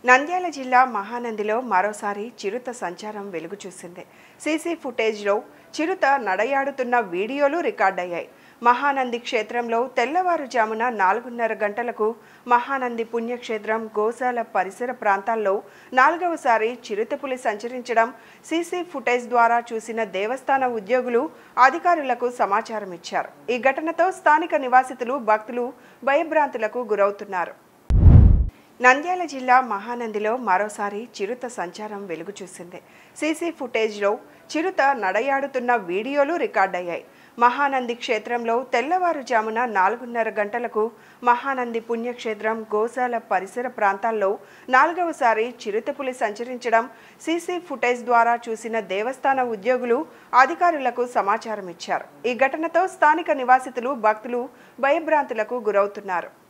నంద్యాల జిల్లా మహానందిలో మరోసారి చిరుత సంచారం వెలుగు చూసింది సీసీ ఫుటేజ్లో చిరుత నడయాడుతున్న వీడియోలు రికార్డయ్యాయి మహానంది క్షేత్రంలో తెల్లవారుజామున నాలుగున్నర గంటలకు మహానంది పుణ్యక్షేత్రం గోశాల పరిసర ప్రాంతాల్లో నాలుగవసారి చిరుతపులి సంచరించడం సీసీ ఫుటేజ్ ద్వారా చూసిన దేవస్థాన ఉద్యోగులు అధికారులకు సమాచారం ఇచ్చారు ఈ ఘటనతో స్థానిక నివాసితులు భక్తులు భయభ్రాంతులకు గురవుతున్నారు నంద్యాల జిల్లా మహానందిలో మరోసారి చిరుత సంచారం వెలుగు చూసింది సీసీ ఫుటేజ్లో చిరుత నడయాడుతున్న వీడియోలు రికార్డయ్యాయి మహానంది క్షేత్రంలో తెల్లవారుజామున నాలుగున్నర గంటలకు మహానంది పుణ్యక్షేత్రం గోశాల పరిసర ప్రాంతాల్లో నాలుగవసారి చిరుతపులి సంచరించడం సీసీ ఫుటేజ్ ద్వారా చూసిన దేవస్థాన ఉద్యోగులు అధికారులకు సమాచారం ఇచ్చారు ఈ ఘటనతో స్థానిక నివాసితులు భక్తులు భయభ్రాంతులకు గురవుతున్నారు